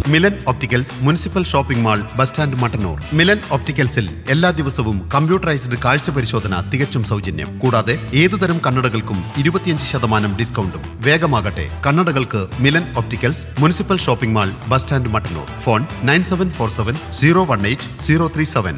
Milan opticals municipal shopping mall bus stand Mattannur Milan ഒപ്റ്റിക്കൽസിൽ എല്ലാ ദിവസവും കമ്പ്യൂട്ടറൈസ്ഡ് കാഴ്ച പരിശോധന തികച്ചും സൗജന്യം കൂടാതെ ഏതുതരം കണ്ണടകൾക്കും ഇരുപത്തിയഞ്ച് ശതമാനം ഡിസ്കൗണ്ടും വേഗമാകട്ടെ കണ്ണടകൾക്ക് Milan opticals municipal shopping mall bus stand Mattannur phone nine seven four seven zero one eight zero three seven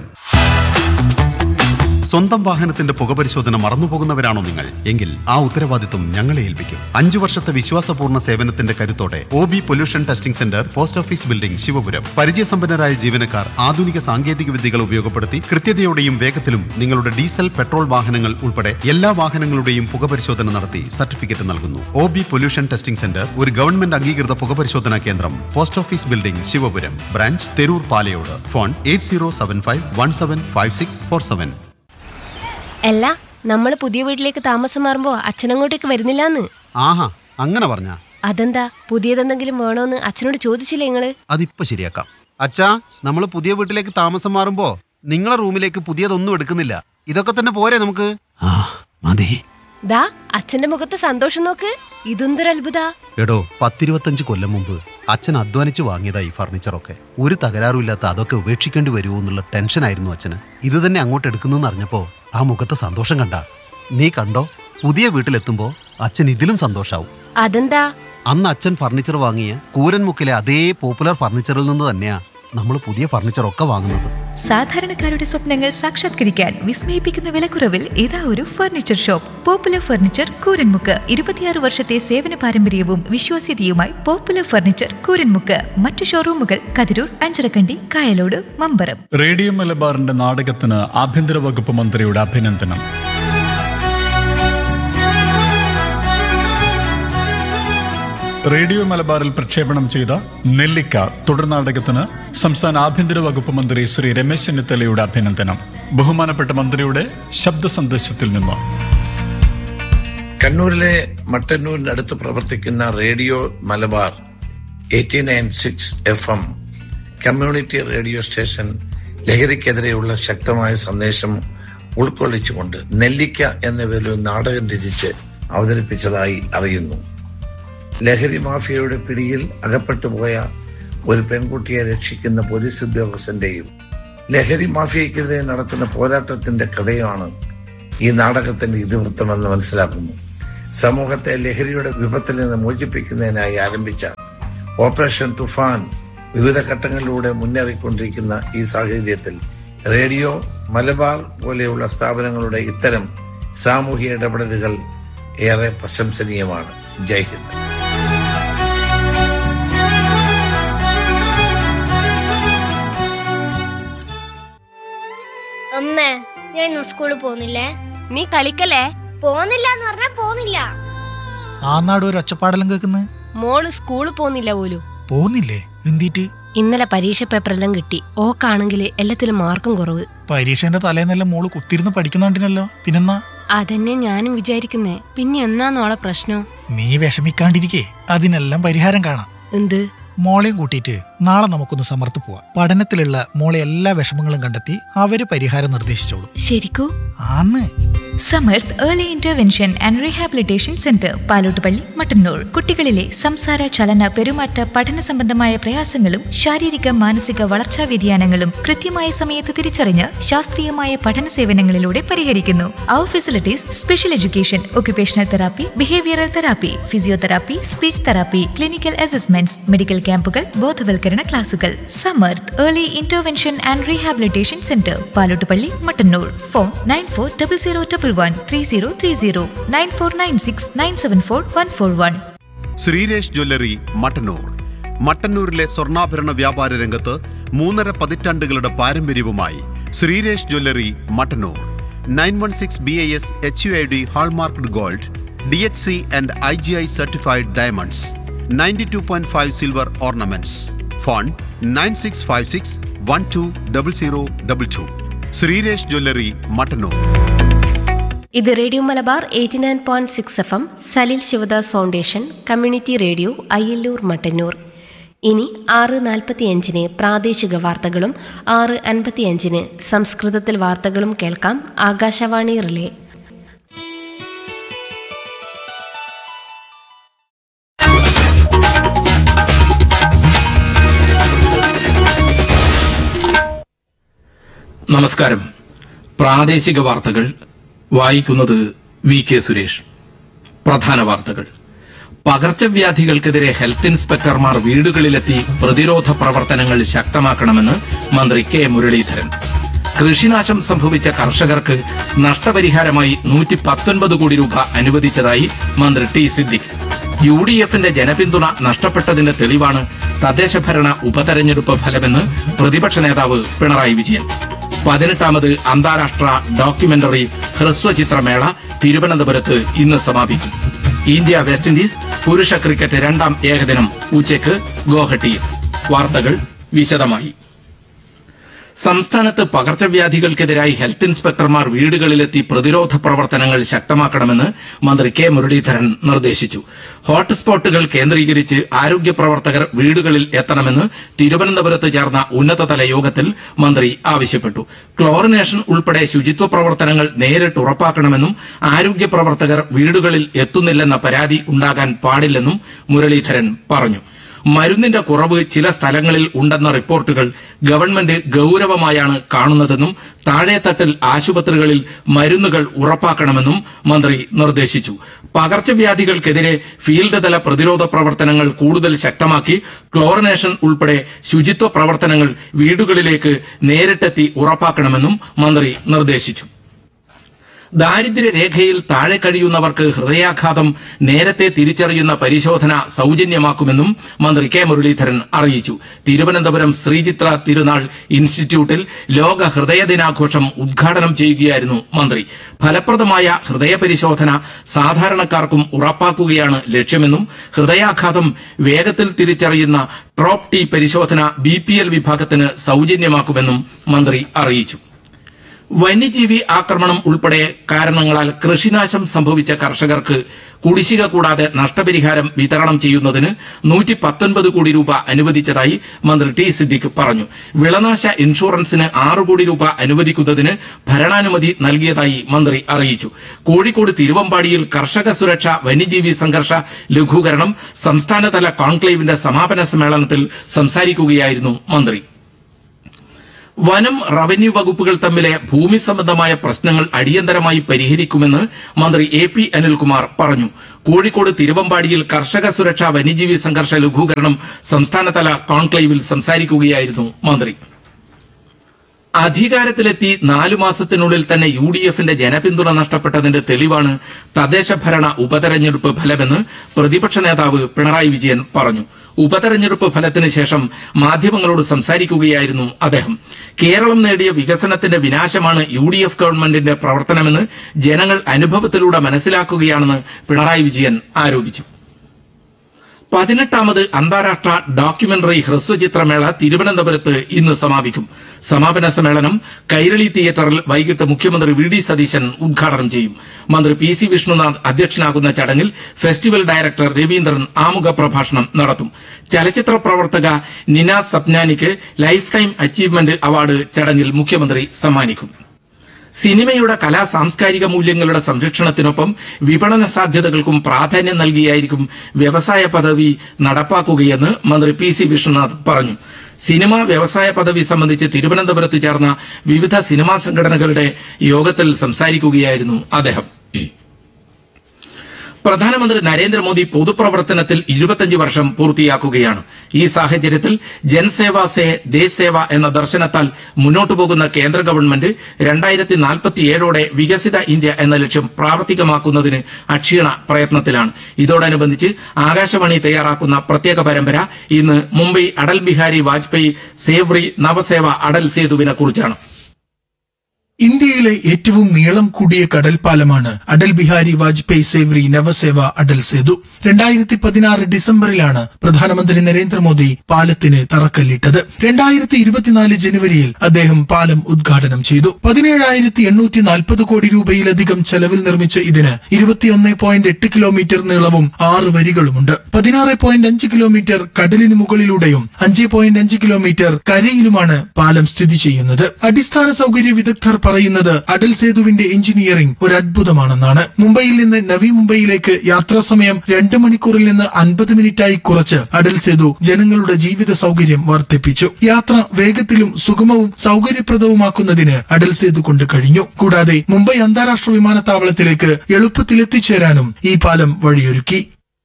സ്വന്തം വാഹനത്തിന്റെ പുകപരിശോധന മറന്നുപോകുന്നവരാണോ നിങ്ങൾ എങ്കിൽ ആ ഉത്തരവാദിത്വം ഞങ്ങളെ ഏൽപ്പിക്കും അഞ്ചു വർഷത്തെ വിശ്വാസപൂർണ്ണ സേവനത്തിന്റെ കരുത്തോടെ O B pollution testing centre post office building Sivapuram പരിചയസമ്പന്നരായ ജീവനക്കാർ ആധുനിക സാങ്കേതിക വിദ്യകൾ ഉപയോഗപ്പെടുത്തി കൃത്യതയോടെയും വേഗത്തിലും നിങ്ങളുടെ ഡീസൽ പെട്രോൾ വാഹനങ്ങൾ ഉൾപ്പെടെ എല്ലാ വാഹനങ്ങളുടെയും പുകപരിശോധന നടത്തി സർട്ടിഫിക്കറ്റ് നൽകുന്നു O B pollution testing centre ഒരു ഗവൺമെന്റ് അംഗീകൃത പുകപരിശോധനാ കേന്ദ്രം post office building Sivapuram branch Theroor Palayode phone eight zero seven five one seven five six four seven അല്ല നമ്മൾ പുതിയ വീട്ടിലേക്ക് താമസം മാറുമ്പോ അച്ഛനങ്ങോട്ടേക്ക് വരുന്നില്ലാന്ന് ആഹാ അങ്ങനെ പറഞ്ഞ അതെന്താ പുതിയതെന്തെങ്കിലും വേണോന്ന് അച്ഛനോട് ചോദിച്ചില്ലേ നിങ്ങള് അതിപ്പോ ശരിയാക്കാം അച്ഛാ നമ്മൾ പുതിയ വീട്ടിലേക്ക് താമസം മാറുമ്പോ നിങ്ങളെ റൂമിലേക്ക് പുതിയതൊന്നും എടുക്കുന്നില്ല ഇതൊക്കെ തന്നെ പോരെ നമുക്ക് ആ മതി ദാ അച്ഛന്റെ മുഖത്ത് സന്തോഷം നോക്ക് ഇതെന്തൊരു അത്ഭുത എടോ പത്തിരുപത്തഞ്ച് കൊല്ലം മുമ്പ് അച്ഛൻ അധ്വാനിച്ച് വാങ്ങിയതാ ഈ ഫർണിച്ചറൊക്കെ ഒരു തകരാറുമില്ലാത്ത അതൊക്കെ ഉപേക്ഷിക്കേണ്ടി വരുമോ എന്നുള്ള ടെൻഷനായിരുന്നു അച്ഛന് ഇത് തന്നെ അങ്ങോട്ട് എടുക്കുന്നു അറിഞ്ഞപ്പോ ആ മുഖത്തെ സന്തോഷം കണ്ട നീ കണ്ടോ പുതിയ വീട്ടിലെത്തുമ്പോ അച്ഛൻ ഇതിലും സന്തോഷാവും അതെന്താ അന്ന് അച്ഛൻ ഫർണിച്ചർ വാങ്ങിയ കൂരൻമുക്കിലെ അതേ പോപ്പുലർ ഫർണിച്ചറിൽ നിന്ന് തന്നെയാ നമ്മൾ പുതിയ ഫർണിച്ചറൊക്കെ വാങ്ങുന്നത് സാധാരണക്കാരുടെ സ്വപ്നങ്ങൾ സാക്ഷാത്കരിക്കാൻ വിസ്മയിപ്പിക്കുന്ന വിലക്കുറവിൽ ഇതാ ഒരു furniture shop popular furniture Kooranmukku ഇരുപത്തിയാറ് വർഷത്തെ സേവന പാരമ്പര്യവും വിശ്വാസ്യതയുമായി പോപ്പുലർ ഫർണിച്ചർ കൂരൻമുക്ക് മറ്റു ഷോറൂമുകൾ കതിരൂർ അഞ്ചരക്കണ്ടി കായലോട് മമ്പറം റേഡിയോ മലബാറിന്റെ നാടകത്തിന് ആഭ്യന്തര വകുപ്പ് മന്ത്രിയുടെ അഭിനന്ദനം റേഡിയോ മലബാറിൽ പ്രക്ഷേപണം ചെയ്ത നെല്ലിക്ക തുടർ നാടകത്തിന് സംസ്ഥാന ആഭ്യന്തര വകുപ്പ് മന്ത്രി ശ്രീ രമേശ് ചെന്നിത്തലയുടെ അഭിനന്ദനം ബഹുമാനപ്പെട്ട മന്ത്രിയുടെ ശബ്ദ സന്ദേശത്തിൽ നിന്ന് കണ്ണൂരിലെ മട്ടന്നൂരിനടുത്ത് പ്രവർത്തിക്കുന്ന radio Malabar eighty nine six F M community radio station ലഹരിക്കെതിരെയുള്ള ശക്തമായ സന്ദേശം ഉൾക്കൊള്ളിച്ചുകൊണ്ട് നെല്ലിക്ക എന്ന പേരിൽ ഒരു നാടകം രചിച്ച് അവതരിപ്പിച്ചതായി അറിയുന്നു ലഹരി മാഫിയയുടെ പിടിയിൽ അകപ്പെട്ടു പോയ ഒരു പെൺകുട്ടിയെ രക്ഷിക്കുന്ന പോലീസ് ഉദ്യോഗസ്ഥന്റെയും ലഹരി മാഫിയക്കെതിരെ നടത്തുന്ന പോരാട്ടത്തിന്റെ കഥയാണ് ഈ നാടകത്തിന്റെ ഇതിവൃത്തമെന്ന് മനസ്സിലാക്കുന്നു സമൂഹത്തെ ലഹരിയുടെ വിപത്തിൽ നിന്ന് മോചിപ്പിക്കുന്നതിനായി ആരംഭിച്ച ഓപ്പറേഷൻ തുഫാൻ വിവിധ ഘട്ടങ്ങളിലൂടെ മുന്നേറിക്കൊണ്ടിരിക്കുന്ന ഈ സാഹചര്യത്തിൽ റേഡിയോ മലബാർ പോലെയുള്ള സ്ഥാപനങ്ങളുടെ ഇത്തരം സാമൂഹിക ഇടപെടലുകൾ ഏറെ പ്രശംസനീയമാണ് ജയ് ഹിന്ദ് അമ്മേ ഞാൻ ഇന്ന് സ്കൂളിൽ പോകുന്നില്ലേ നീ കളിക്കല്ലേ പോകുന്നില്ല എന്ന് പറഞ്ഞാ പോകുന്നില്ല ആ നാട് ഒരു ഒച്ചപ്പാടെല്ലാം കേൾക്കുന്നത് മോള് സ്കൂളിൽ പോന്നില്ല പോലും പോകുന്നില്ലേ എന്തിട്ട് ഇന്നലെ പരീക്ഷ പേപ്പറെല്ലാം കിട്ടി ഓക്കാണെങ്കിൽ എല്ലാത്തിലും മാർക്കും കുറവ് പരീക്ഷേന്റെ തലേന്നെല്ലാം മോള് കുത്തിരുന്ന് പഠിക്കുന്നുണ്ടിനല്ലോ പിന്നെന്നാ അതന്നെ ഞാനും വിചാരിക്കുന്നേ പിന്നെ എന്നാന്നോളെ പ്രശ്നം നീ വിഷമിക്കാണ്ടിരിക്കേ അതിനെല്ലാം പരിഹാരം കാണാം എന്ത് മോളെയും കൂട്ടിയിട്ട് നാളെ നമുക്കൊന്ന് സമർത്ത് പോവാം പഠനത്തിലുള്ള മോളെ എല്ലാ വിഷമങ്ങളും കണ്ടെത്തി അവര് പരിഹാരം നിർദ്ദേശിച്ചോളൂ ശരിക്കൂ ആന്ന് Samarth early intervention and rehabilitation centre Palottupalli Mattannur കുട്ടികളിലെ സംസാര ചലന പെരുമാറ്റ പഠന സംബന്ധമായ പ്രയാസങ്ങളും ശാരീരിക മാനസിക വളർച്ചാ വ്യതിയാനങ്ങളും കൃത്യമായ സമയത്ത് തിരിച്ചറിഞ്ഞ് ശാസ്ത്രീയമായ പഠന സേവനങ്ങളിലൂടെ പരിഹരിക്കുന്നു അവർ facilities special education occupational therapy behavioural therapy physiotherapy speech therapy clinical assessments medical ക്യാമ്പുകൾ ബോധവൽക്കരണ ക്ലാസുകൾ Samarth early intervention and rehabilitation centre Palottupalli Mattannur phone nine four double zero double one three zero three zero nine four nine six nine seven four one four one Sreeresh jewellery Mattannur മട്ടന്നൂരിലെ സ്വർണ്ണാഭരണ വ്യാപാര രംഗത്ത് മൂന്നര പതിറ്റാണ്ടുകളുടെ പാരമ്പര്യവുമായി Sreeresh jewellery Mattannur nine one six B I S H U I D hallmarked gold D H C and I G I certified diamonds ninety two point five silver ornaments phone nine six five six one two double zero double two Sreeresh jewellery Mattannur ഇത് radio Malabar eighty nine point six F M Salil Sivadas foundation community radio Ayyalloor Mattannur ഇനി ആറ് നാൽപ്പത്തിയഞ്ചിന് പ്രാദേശിക വാർത്തകളും ആറ് അൻപത്തിയഞ്ചിന് സംസ്കൃതത്തിൽ വാർത്തകളും കേൾക്കാം ആകാശവാണി റിലേ നമസ്കാരം പ്രാദേശിക വാർത്തകൾ വായിക്കുന്നത് വി കെ സുരേഷ് പ്രധാന വാർത്തകൾ പകർച്ചവ്യാധികൾക്കെതിരെ ഹെൽത്ത് ഇൻസ്പെക്ടർമാർ വീടുകളിലെത്തി പ്രതിരോധ പ്രവർത്തനങ്ങൾ ശക്തമാക്കണമെന്ന് മന്ത്രി കെ മുരളീധരൻ കൃഷിനാശം സംഭവിച്ച കർഷകർക്ക് നഷ്ടപരിഹാരമായി നൂറ്റി പത്തൊൻപത് കോടി രൂപ അനുവദിച്ചതായി മന്ത്രി ടി സിദ്ദിഖ് യു ഡി എഫിന്റെ ജനപിന്തുണ നഷ്ടപ്പെട്ടതിന്റെ തെളിവാണ് തദ്ദേശഭരണ ഉപതെരഞ്ഞെടുപ്പ് ഫലമെന്ന് പ്രതിപക്ഷ നേതാവ് പിണറായി വിജയൻ പതിനെട്ടാമത് അന്താരാഷ്ട്ര ഡോക്യുമെന്ററി ഹ്രസ്വചിത്രമേള തിരുവനന്തപുരത്ത് ഇന്ന് സമാപിക്കും ഇന്ത്യ വെസ്റ്റ് ഇൻഡീസ് പുരുഷ ക്രിക്കറ്റ് രണ്ടാം ഏകദിനം ഉച്ചയ്ക്ക് ഗോഹട്ടിയിൽ വാർത്തകൾ വിശദമായി സംസ്ഥാനത്ത് പകർച്ചവ്യാധികൾക്കെതിരായി ഹെൽത്ത് ഇൻസ്പെക്ടർമാർ വീടുകളിലെത്തി പ്രതിരോധ പ്രവർത്തനങ്ങൾ ശക്തമാക്കണമെന്ന് മന്ത്രി കെ മുരളീധരൻ നിർദ്ദേശിച്ചു ഹോട്ട്സ്പോട്ടുകൾ കേന്ദ്രീകരിച്ച് ആരോഗ്യ പ്രവർത്തകർ വീടുകളിൽ എത്തണമെന്ന് തിരുവനന്തപുരത്ത് ചേർന്ന ഉന്നതതല യോഗത്തിൽ മന്ത്രി ആവശ്യപ്പെട്ടു ക്ലോറിനേഷൻ ഉൾപ്പെടെ ശുചിത്വ പ്രവർത്തനങ്ങൾ നേരിട്ട് ഉറപ്പാക്കണമെന്നും ആരോഗ്യ പ്രവർത്തകർ വീടുകളിൽ എത്തുന്നില്ലെന്ന പരാതി ഉണ്ടാകാൻ പാടില്ലെന്നും മുരളീധരൻ പറഞ്ഞു മരുന്നിന്റെ കുറവ് ചില സ്ഥലങ്ങളിൽ ഉണ്ടെന്ന റിപ്പോർട്ടുകൾ ഗവൺമെന്റ് ഗൌരവമായാണ് കാണുന്നതെന്നും താഴെത്തട്ടിൽ ആശുപത്രികളിൽ മരുന്നുകൾ ഉറപ്പാക്കണമെന്നും മന്ത്രി നിർദ്ദേശിച്ചു പകർച്ചവ്യാധികൾക്കെതിരെ ഫീൽഡ് തല പ്രതിരോധ പ്രവർത്തനങ്ങൾ കൂടുതൽ ശക്തമാക്കി ക്ലോറിനേഷൻ ഉൾപ്പെടെ ശുചിത്വ പ്രവർത്തനങ്ങൾ വീടുകളിലേക്ക് നേരിട്ടെത്തി ഉറപ്പാക്കണമെന്നും മന്ത്രി നിർദ്ദേശിച്ചു ദാരിദ്ര്യരേഖയിൽ താഴെ കഴിയുന്നവർക്ക് ഹൃദയാഘാതം നേരത്തെ തിരിച്ചറിയുന്ന പരിശോധന സൌജന്യമാക്കുമെന്നും മന്ത്രി കെ മുരളീധരൻ അറിയിച്ചു തിരുവനന്തപുരം ശ്രീചിത്ര തിരുനാൾ ഇൻസ്റ്റിറ്റ്യൂട്ടിൽ ലോക ഹൃദയ ദിനാഘോഷം ഉദ്ഘാടനം ചെയ്യുകയായിരുന്നു മന്ത്രി ഫലപ്രദമായ ഹൃദയ പരിശോധന സാധാരണക്കാർക്കും ഉറപ്പാക്കുകയാണ് ലക്ഷ്യമെന്നും ഹൃദയാഘാതം വേഗത്തിൽ തിരിച്ചറിയുന്ന ട്രോപ്പ് ടി പരിശോധന ബി വിഭാഗത്തിന് സൌജന്യമാക്കുമെന്നും മന്ത്രി അറിയിച്ചു വന്യജീവി ആക്രമണം ഉൾപ്പെടെ കാരണങ്ങളാൽ കൃഷിനാശം സംഭവിച്ച കർഷകർക്ക് കുടിശ്ശിക കൂടാതെ നഷ്ടപരിഹാരം വിതരണം ചെയ്യുന്നതിന് നൂറ്റി പത്തൊൻപത് കോടി രൂപ അനുവദിച്ചതായി മന്ത്രി ടി സിദ്ദിഖ് പറഞ്ഞു വിളനാശ ഇൻഷുറൻസിന് ആറ് കോടി രൂപ അനുവദിക്കുന്നതിന് ഭരണാനുമതി നൽകിയതായി മന്ത്രി അറിയിച്ചു കോഴിക്കോട് തിരുവമ്പാടിയിൽ കർഷക സുരക്ഷ വന്യജീവി സംഘർഷ ലഘൂകരണം സംസ്ഥാനതല കോൺക്ലേവിന്റെ സമാപന സമ്മേളനത്തിൽ സംസാരിക്കുകയായിരുന്നു മന്ത്രി വനം റവന്യൂ വകുപ്പുകൾ തമ്മിലെ ഭൂമി സംബന്ധമായ പ്രശ്നങ്ങൾ അടിയന്തരമായി പരിഹരിക്കുമെന്ന് മന്ത്രി എ പി അനിൽകുമാർ പറഞ്ഞു കോഴിക്കോട് തിരുവമ്പാടിയിൽ കർഷക സുരക്ഷാ വന്യജീവി സംഘർഷ ലഘൂകരണം സംസ്ഥാനതല കോൺക്ലേവിൽ സംസാരിക്കുകയായിരുന്നു മന്ത്രി അധികാരത്തിലെത്തി നാലു മാസത്തിനുള്ളിൽ തന്നെ യു ഡി എഫിന്റെ ജനപിന്തുണ നഷ്ടപ്പെട്ടതിന്റെ തെളിവാണ് തദ്ദേശ ഭരണ ഉപതെരഞ്ഞെടുപ്പ് ഫലമെന്ന് പ്രതിപക്ഷ നേതാവ് പിണറായി വിജയൻ പറഞ്ഞു ഉപതെരഞ്ഞെടുപ്പ് ഫലത്തിന് ശേഷം മാധ്യമങ്ങളോട് സംസാരിക്കുകയായിരുന്നു അദ്ദേഹം കേരളം നേടിയ വികസനത്തിന്റെ വിനാശമാണ് യു ഡി എഫ് ഗവൺമെന്റിന്റെ പ്രവർത്തനമെന്ന് ജനങ്ങൾ അനുഭവത്തിലൂടെ മനസ്സിലാക്കുകയാണെന്ന് പിണറായി വിജയൻ ആരോപിച്ചു പതിനെട്ടാമത് അന്താരാഷ്ട്ര ഡോക്യുമെന്ററി ഹ്രസ്വചിത്രമേള തിരുവനന്തപുരത്ത് ഇന്ന് സമാപിക്കും സമാപന സമ്മേളനം കൈരളി തിയേറ്ററിൽ വൈകിട്ട് മുഖ്യമന്ത്രി വി ഡി സതീശൻ ഉദ്ഘാടനം ചെയ്യും മന്ത്രി പി സി വിഷ്ണുനാഥ് അധ്യക്ഷനാകുന്ന ചടങ്ങിൽ ഫെസ്റ്റിവൽ ഡയറക്ടർ രവീന്ദ്രൻ ആമുഖ പ്രഭാഷണം നടത്തും ചലച്ചിത്ര പ്രവർത്തക നിന സപ്നാനിക്ക് ലൈഫ് ടൈം അച്ചീവ്മെന്റ് അവാർഡ് ചടങ്ങിൽ മുഖ്യമന്ത്രി സമ്മാനിക്കും സിനിമയുടെ കലാ സാംസ്കാരിക മൂല്യങ്ങളുടെ സംരക്ഷണത്തിനൊപ്പം വിപണന സാധ്യതകൾക്കും പ്രാധാന്യം നൽകിയായിരിക്കും വ്യവസായ പദവി നടപ്പാക്കുകയെന്ന് മന്ത്രി പി സി വിശ്വനാഥ് പറഞ്ഞു സിനിമ വ്യവസായ പദവി സംബന്ധിച്ച് തിരുവനന്തപുരത്ത് ചേർന്ന വിവിധ സിനിമാ സംഘടനകളുടെ യോഗത്തിൽ സംസാരിക്കുകയായിരുന്നു അദ്ദേഹം പ്രധാനമന്ത്രി നരേന്ദ്രമോദി പൊതുപ്രവർത്തനത്തിൽ ഇരുപത്തിയഞ്ച് വർഷം പൂർത്തിയാക്കുകയാണ് ഈ സാഹചര്യത്തിൽ ജൻസേവ സേ ദേശ് സേവ എന്ന ദർശനത്താൽ മുന്നോട്ടു പോകുന്ന കേന്ദ്ര ഗവൺമെന്റ് രണ്ടായിരത്തി നാൽപ്പത്തിയേഴോടെ വികസിത ഇന്ത്യ എന്ന ലക്ഷ്യം പ്രാവർത്തികമാക്കുന്നതിന് അക്ഷീണ പ്രയത്നത്തിലാണ് ഇതോടനുബന്ധിച്ച് ആകാശവാണി തയ്യാറാക്കുന്ന പ്രത്യേക പരമ്പര ഇന്ന് മുംബൈ അടൽ ബിഹാരി വാജ്പേയി സേവ്രി നവസേവ അടൽ സേതുവിനെ കുറിച്ചാണ് ഇന്ത്യയിലെ ഏറ്റവും നീളം കൂടിയ കടൽപ്പാലമാണ് അടൽ ബിഹാരി വാജ്പേയി സേവറി നവസേവ അടൽ സേതു രണ്ടായിരത്തി പതിനാറ് ഡിസംബറിലാണ് പ്രധാനമന്ത്രി നരേന്ദ്രമോദി പാലത്തിന് തറക്കല്ലിട്ടത് രണ്ടായിരത്തി ഇരുപത്തിനാല് ജനുവരിയിൽ അദ്ദേഹം പാലം ഉദ്ഘാടനം ചെയ്തു പതിനേഴായിരത്തി എണ്ണൂറ്റി നാൽപ്പത് കോടി രൂപയിലധികം ചെലവിൽ നിർമ്മിച്ച ഇതിന് ഇരുപത്തിയൊന്ന് പോയിന്റ് എട്ട് കിലോമീറ്റർ നീളവും ആറ് വരികളുമുണ്ട് പതിനാറ് പോയിന്റ് അഞ്ച് കിലോമീറ്റർ കടലിന് മുകളിലൂടെയും അഞ്ച് പോയിന്റ് അഞ്ച് കിലോമീറ്റർ കരയിലുമാണ് പാലം സ്ഥിതി ചെയ്യുന്നത് അടിസ്ഥാന സൗകര്യ വിദഗ്ധർ പറയുന്നത് അടൽ സേതുവിന്റെ എഞ്ചിനീയറിംഗ് ഒരു അത്ഭുതമാണെന്നാണ് മുംബൈയിൽ നിന്ന് നവി മുംബൈയിലേക്ക് യാത്രാ സമയം രണ്ട് മണിക്കൂറിൽ നിന്ന് അൻപത് മിനിറ്റായി കുറച്ച് അടൽ സേതു ജനങ്ങളുടെ ജീവിത സൗകര്യം വർദ്ധിപ്പിച്ചു യാത്ര വേഗത്തിലും സുഗമവും സൗകര്യപ്രദവുമാക്കുന്നതിന് അടൽ സേതു കൊണ്ട് കഴിഞ്ഞു കൂടാതെ മുംബൈ അന്താരാഷ്ട്ര വിമാനത്താവളത്തിലേക്ക് എളുപ്പത്തിൽ എത്തിച്ചേരാനും ഈ പാലം വഴിയൊരുക്കി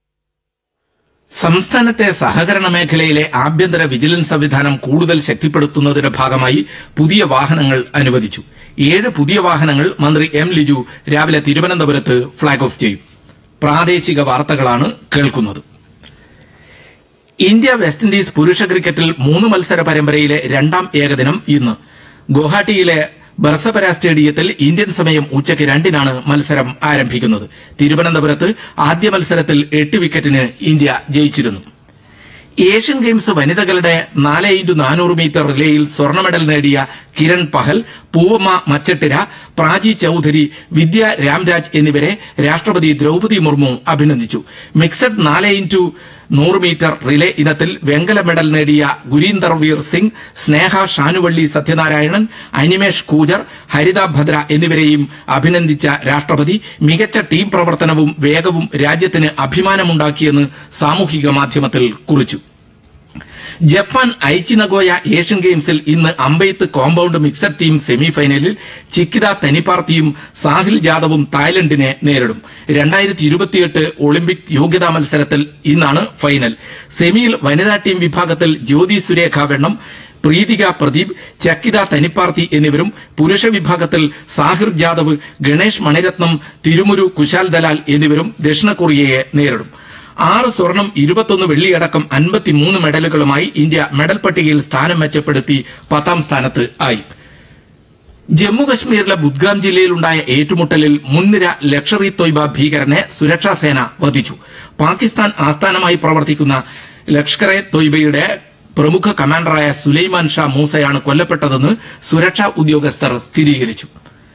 സംസ്ഥാനത്തെ സഹകരണ മേഖലയിലെ ആഭ്യന്തര വിജിലൻസ് സംവിധാനം കൂടുതൽ ശക്തിപ്പെടുത്തുന്നതിന്റെ ഭാഗമായി പുതിയ വാഹനങ്ങൾ അനുവദിച്ചു ഏഴ് പുതിയ വാഹനങ്ങൾ മന്ത്രി എം ലിജു രാവിലെ തിരുവനന്തപുരത്ത് ഫ്ളാഗ് ഓഫ് ചെയ്യും പ്രാദേശിക വാർത്തകളാണ് കേൾക്കുന്നത് ഇന്ത്യ വെസ്റ്റ് ഇൻഡീസ് പുരുഷ ക്രിക്കറ്റിൽ മൂന്ന് മത്സര പരമ്പരയിലെ രണ്ടാം ഏകദിനം ഇന്ന് ഗുവാഹട്ടിയിലെ ബർസപര സ്റ്റേഡിയത്തിൽ ഇന്ത്യൻ സമയം ഉച്ചയ്ക്ക് രണ്ടിനാണ് മത്സരം ആരംഭിക്കുന്നത് തിരുവനന്തപുരത്ത് ആദ്യ മത്സരത്തിൽ എട്ട് വിക്കറ്റിന് ഇന്ത്യ ജയിച്ചിരുന്നു ഏഷ്യൻ ഗെയിംസ് വനിതകളുടെ നാല് ഇൻറ്റു നാനൂറ് മീറ്റർ റിലേയിൽ സ്വർണ്ണ മെഡൽ നേടിയ കിരൺ പഹൽ പൂവമ്മ മച്ചട്ടിര പ്രാചി ചൌധരി വിദ്യ രാംരാജ് എന്നിവരെ രാഷ്ട്രപതി ദ്രൗപതി മുർമു അഭിനന്ദിച്ചു മിക്സഡ് നാല് ഇൻറ്റു നൂറ് മീറ്റർ റിലേ ഇനത്തിൽ വെങ്കല മെഡൽ നേടിയ ഗുരീന്ദർ വീർ സിംഗ് സ്നേഹ ഷാനുവള്ളി സത്യനാരായണൻ അനിമേഷ് കൂജർ ഹരിത ഭദ്ര എന്നിവരെയും അഭിനന്ദിച്ച രാഷ്ട്രപതി മികച്ച ടീം പ്രവർത്തനവും വേഗവും രാജ്യത്തിന് അഭിമാനമുണ്ടാക്കിയെന്ന് സാമൂഹിക മാധ്യമത്തിൽ കുറിച്ചു ജപ്പാൻ ഐച്ചി നഗോയ ഏഷ്യൻ ഗെയിംസിൽ ഇന്ന് അമ്പെയ്ത്ത് കോമ്പൌണ്ട് മിക്സഡ് ടീം സെമിഫൈനലിൽ ചിക്കിത തനിപ്പാർത്തിയും സാഹിൽ ജാദവും തായ്ലൻഡിനെ നേരിടും രണ്ടായിരത്തി ഇരുപത്തിയെട്ട് ഒളിമ്പിക് യോഗ്യതാ മത്സരത്തിൽ ഇന്നാണ് ഫൈനൽ സെമിയിൽ വനിതാ ടീം വിഭാഗത്തിൽ ജ്യോതി സുരേഖ വെണ്ണം പ്രീതിക പ്രദീപ് ചക്കിത തനിപ്പാർത്തി എന്നിവരും പുരുഷ വിഭാഗത്തിൽ സാഹിർ ജാദവ് ഗണേഷ് മണിരത്നം തിരുമുരു കുശാൽ ദലാൽ എന്നിവരും ദക്ഷിണ കൊറിയയെ നേരിടും ആറ് സ്വർണം ഇരുപത്തൊന്ന് വെള്ളിയടക്കം അൻപത്തിമൂന്ന് മെഡലുകളുമായി ഇന്ത്യ മെഡൽ പട്ടികയിൽ സ്ഥാനം മെച്ചപ്പെടുത്തി പത്താം സ്ഥാനത്ത് ആയി ജമ്മുകശ്മീരിലെ ബുദ്ഗാം ജില്ലയിലുണ്ടായ ഏറ്റുമുട്ടലിൽ മുൻനിര ലക്ഷറി തൊയ്ബ ഭീകരനെ സുരക്ഷാ സേന വധിച്ചു പാകിസ്ഥാൻ ആസ്ഥാനമായി പ്രവർത്തിക്കുന്ന ലഷ്കറെ തൊയ്ബയുടെ പ്രമുഖ കമാൻഡറായ സുലൈമാൻ ഷാ മൂസയാണ് കൊല്ലപ്പെട്ടതെന്ന് സുരക്ഷാ ഉദ്യോഗസ്ഥർ സ്ഥിരീകരിച്ചു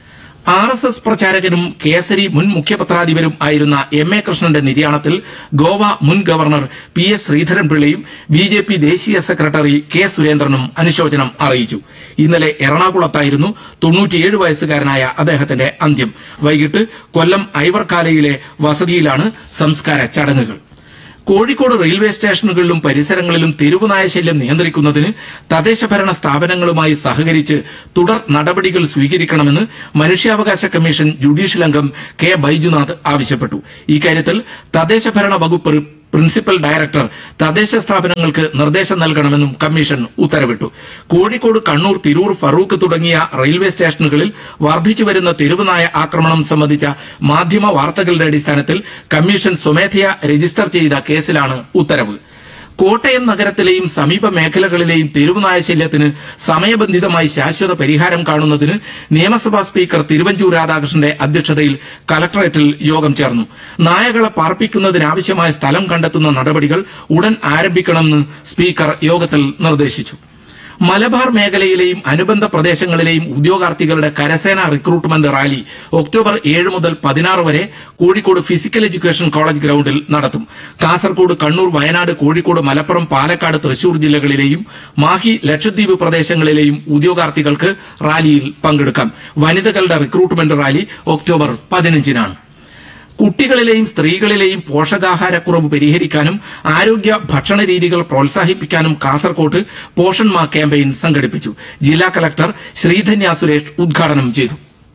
ആർ എസ് എസ് പ്രചാരകനും കേസരി മുൻ മുഖ്യപത്രാധിപരും ആയിരുന്ന എം എ കൃഷ്ണന്റെ നിര്യാണത്തിൽ ഗോവ മുൻ ഗവർണർ പി എസ് ശ്രീധരൻപിള്ളയും ബി ജെ പി ദേശീയ സെക്രട്ടറി കെ സുരേന്ദ്രനും അനുശോചനം അറിയിച്ചു ഇന്നലെ എറണാകുളത്തായിരുന്നു തൊണ്ണൂറ്റിയേഴ് വയസ്സുകാരനായ അദ്ദേഹത്തിന്റെ അന്ത്യം വൈകിട്ട് കൊല്ലം ഐവർക്കാലയിലെ വസതിയിലാണ് സംസ്കാര ചടങ്ങുകൾ കോഴിക്കോട് റെയിൽവേ സ്റ്റേഷനുകളിലും പരിസരങ്ങളിലും തെരുവുനായ ശല്യം നിയന്ത്രിക്കുന്നതിന് തദ്ദേശഭരണ സ്ഥാപനങ്ങളുമായി സഹകരിച്ച് തുടർ നടപടികൾ സ്വീകരിക്കണമെന്ന് മനുഷ്യാവകാശ കമ്മീഷൻ ജുഡീഷ്യൽ അംഗം കെ ബൈജുനാഥ് ആവശ്യപ്പെട്ടു ഇക്കാര്യത്തിൽ തദ്ദേശഭരണ വകുപ്പ് പ്രിൻസിപ്പൽ ഡയറക്ടർ തദ്ദേശ സ്ഥാപനങ്ങൾക്ക് നിർദ്ദേശം നൽകണമെന്നും കമ്മീഷൻ ഉത്തരവിട്ടു കോഴിക്കോട് കണ്ണൂർ തിരൂർ ഫറൂഖ് തുടങ്ങിയ റെയിൽവേ സ്റ്റേഷനുകളിൽ വർദ്ധിച്ചുവരുന്ന തെരുവുനായ ആക്രമണം സംബന്ധിച്ച മാധ്യമ വാർത്തകളുടെ അടിസ്ഥാനത്തിൽ കമ്മീഷൻ സ്വമേധയാ രജിസ്റ്റർ ചെയ്ത കേസിലാണ് ഉത്തരവ് കോട്ടയം നഗരത്തിലെയും സമീപ മേഖലകളിലെയും തെരുവുനായ ശല്യത്തിന് സമയബന്ധിതമായി ശാശ്വത പരിഹാരം കാണുന്നതിന് നിയമസഭാ സ്പീക്കർ തിരുവഞ്ചൂർ രാധാകൃഷ്ണന്റെ അധ്യക്ഷതയിൽ കലക്ടറേറ്റിൽ യോഗം ചേർന്നു നായകളെ പാർപ്പിക്കുന്നതിനാവശ്യമായ സ്ഥലം കണ്ടെത്തുന്ന നടപടികൾ ഉടൻ ആരംഭിക്കണമെന്ന് സ്പീക്കർ യോഗത്തിൽ നിർദ്ദേശിച്ചു മലബാർ മേഖലയിലെയും അനുബന്ധ പ്രദേശങ്ങളിലെയും ഉദ്യോഗാർത്ഥികളുടെ കരസേന റിക്രൂട്ട്മെന്റ് റാലി ഒക്ടോബർ ഏഴ് മുതൽ പതിനാറ് വരെ കോഴിക്കോട് ഫിസിക്കൽ എഡ്യൂക്കേഷൻ കോളേജ് ഗ്രൌണ്ടിൽ നടത്തും കാസർകോട് കണ്ണൂർ വയനാട് കോഴിക്കോട് മലപ്പുറം പാലക്കാട് തൃശൂർ ജില്ലകളിലെയും മാഹി ലക്ഷദ്വീപ് പ്രദേശങ്ങളിലെയും ഉദ്യോഗാർത്ഥികൾക്ക് റാലിയിൽ പങ്കെടുക്കാം വനിതകളുടെ റിക്രൂട്ട്മെന്റ് റാലി ഒക്ടോബർ പതിനഞ്ചിനാണ് കുട്ടികളിലെയും സ്ത്രീകളിലെയും പോഷകാഹാരക്കുറവ് പരിഹരിക്കാനും ആരോഗ്യ ഭക്ഷണ രീതികൾ പ്രോത്സാഹിപ്പിക്കാനും കാസർകോട്ട് പോഷൺ മാ ക്യാമ്പയിൻ സംഘടിപ്പിച്ചു ജില്ലാ കളക്ടർ ശ്രീധന്യ സുരേഷ് ഉദ്ഘാടനം ചെയ്തു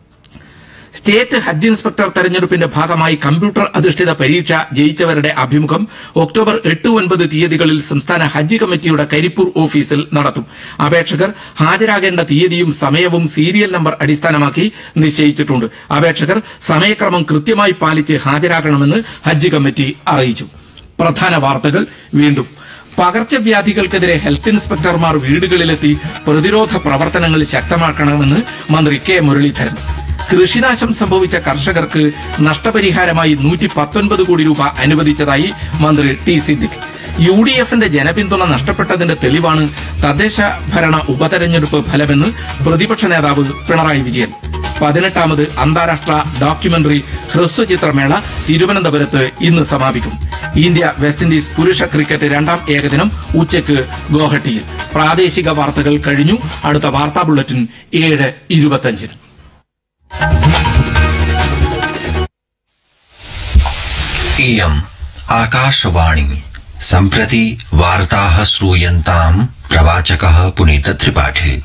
സ്റ്റേറ്റ് ഹജ്ജ് ഇൻസ്പെക്ടർ തെരഞ്ഞെടുപ്പിന്റെ ഭാഗമായി കമ്പ്യൂട്ടർ അധിഷ്ഠിത പരീക്ഷ ജയിച്ചവരുടെ അഭിമുഖം ഒക്ടോബർ എട്ട് ഒൻപത് തീയതികളിൽ സംസ്ഥാന ഹജ്ജ് കമ്മിറ്റിയുടെ കരിപ്പൂർ ഓഫീസിൽ നടത്തും അപേക്ഷകർ ഹാജരാകേണ്ട തീയതിയും സമയവും സീരിയൽ നമ്പർ അടിസ്ഥാനമാക്കി നിശ്ചയിച്ചിട്ടുണ്ട് അപേക്ഷകർ സമയക്രമം കൃത്യമായി പാലിച്ച് ഹാജരാകണമെന്ന് ഹജ്ജ് കമ്മിറ്റി അറിയിച്ചു പ്രധാന വാർത്തകൾ വീണ്ടും പകർച്ചവ്യാധികൾക്കെതിരെ ഹെൽത്ത് ഇൻസ്പെക്ടർമാർ വീടുകളിലെത്തി പ്രതിരോധ പ്രവർത്തനങ്ങൾ ശക്തമാക്കണമെന്ന് മന്ത്രി കെ മുരളീധരൻ കൃഷിനാശം സംഭവിച്ച കർഷകർക്ക് നഷ്ടപരിഹാരമായി നൂറ്റി പത്തൊൻപത് കോടി രൂപ അനുവദിച്ചതായി മന്ത്രി ടി സിദ്ദിഖ് യു ഡി എഫിന്റെ ജനപിന്തുണ നഷ്ടപ്പെട്ടതിന്റെ തെളിവാണ് തദ്ദേശ ഭരണ ഉപതെരഞ്ഞെടുപ്പ് ഫലമെന്ന് പ്രതിപക്ഷ നേതാവ് പിണറായി വിജയൻ പതിനെട്ടാമത് അന്താരാഷ്ട്ര ഡോക്യുമെന്ററി ഹ്രസ്വചിത്രമേള തിരുവനന്തപുരത്ത് ഇന്ന് സമാപിക്കും ഇന്ത്യ വെസ്റ്റ് ഇൻഡീസ് പുരുഷ ക്രിക്കറ്റ് രണ്ടാം ഏകദിനം ഉച്ചയ്ക്ക് ഗോഹട്ടിയിൽ പ്രാദേശിക വാർത്തകൾ കഴിഞ്ഞു അടുത്ത വാർത്താ ബുള്ളറ്റിൻ ഏഴ് ഇരുപത്തഞ്ചിന് इयम् आकाशवाणी सम्प्रति वार्ताः श्रूयन्ताम् प्रवाचकः पुनीत त्रिपाठी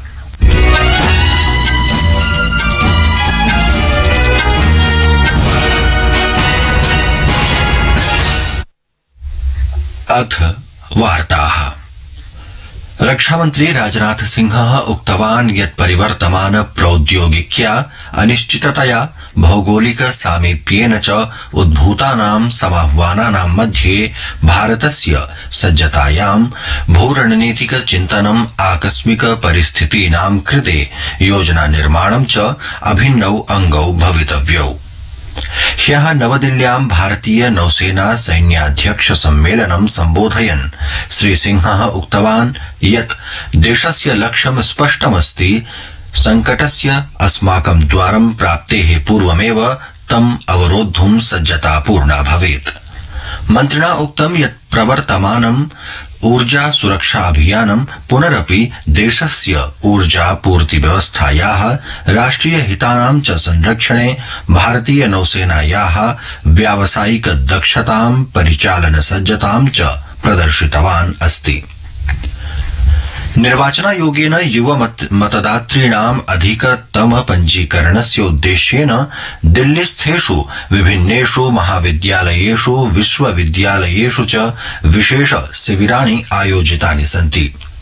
अथ वार्ताः रक्षामन्त्री राजनाथ सिंहः उक्तवान् यत् परिवर्तमान प्रौद्योगिक्या अनिश्चिततया भौगोलिक सामीप्येन च उद्भूतानां समाह्वानानां मध्ये भारतस्य सज्जतायां भूरणनीतिक चिन्तनम् आकस्मिक परिस्थितीनां कृते योजना निर्माणं च अभिन्नौ अङ्गौ भवितव्यौ ह्यः नवदिल्ल्यां भारतीय नौसेना सैन्याध्यक्ष सम्मेलनं सम्बोधयन् श्रीसिंहः उक्तवान् यत् देशस्य लक्ष्यं स्पष्टमस्ति संकटस्य अस्माकं द्वारं प्राप्तेः पूर्वमेव तम् अवरोद्धुं सज्जता पूर्णा भवेत् मन्त्रिणा उक्तं यत् प्रवर्तमानम् ऊर्जा सुरक्षा अभियानं पुनरपि देशस्य ऊर्जा पूर्ति व्यवस्थायाः राष्ट्रिय हितानां च संरक्षणे भारतीय नौसेनायाः व्यावसायिक दक्षतां परिचालन सज्जतां च प्रदर्शितवान् अस्ति निर्वाचनायोगेन युव मत- मतदातॄणाम् अधिकतम पञ्जीकरणस्य उद्देश्येन दिल्लीस्थेषु विभिन्नेषु महाविद्यालयेषु विश्वविद्यालयेषु च विशेष शिबिराणि आयोजितानि सन्ति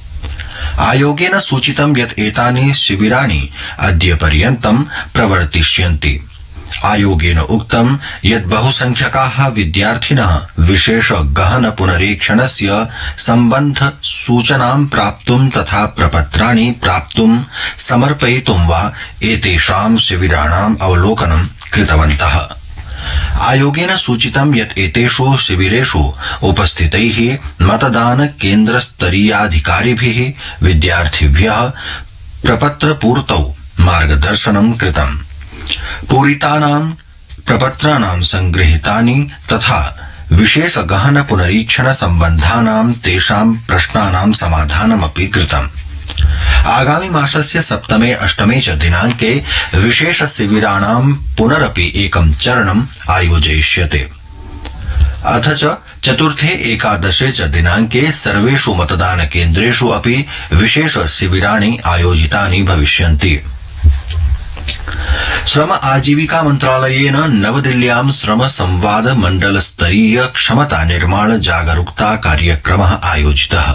आयोगेन सूचितं यत् एतानि शिबिराणि अद्य पर्यन्तं प्रवर्तिष्यन्ति आयोगेन उक्तं यत् बहुसंख्यकाः विद्यार्थिनः विशेष गहन पुनरीक्षणस्य सम्बन्ध सूचनां प्राप्तुं तथा प्रपत्राणि प्राप्तुं समर्पयितुं वा एतेषां शिबिराणाम् अवलोकनं कृतवन्तः आयोगेन सूचितं यत् एतेषु शिबिरेषु उपस्थितैः मतदान केन्द्रस्तरीयाधिकारिभिः विद्यार्थिभ्यः प्रपत्रपूर्तौ मार्गदर्शनं कृतम् पूरितानां प्रपत्राणां संगृहीतानि तथा विशेष गहन पुनरीक्षण सम्बन्धानां तेषां प्रश्नानां समाधानमपि कृतम् आगामि मासस्य सप्तमे अष्टमे च दिनाङ्के विशेष शिबिराणां पुनरपि एकं चरणम् आयोजयिष्यते अथ च चतुर्थे एकादशे च दिनाङ्के सर्वेषु मतदान केन्द्रेषु अपि विशेष शिबिराणि आयोजितानि भविष्यन्ति श्रम आजीविका मन्त्रालयेन नवदिल्ल्यां श्रम संवाद मण्डल स्तरीय क्षमता निर्माण जागरूकता कार्यक्रमः आयोजितः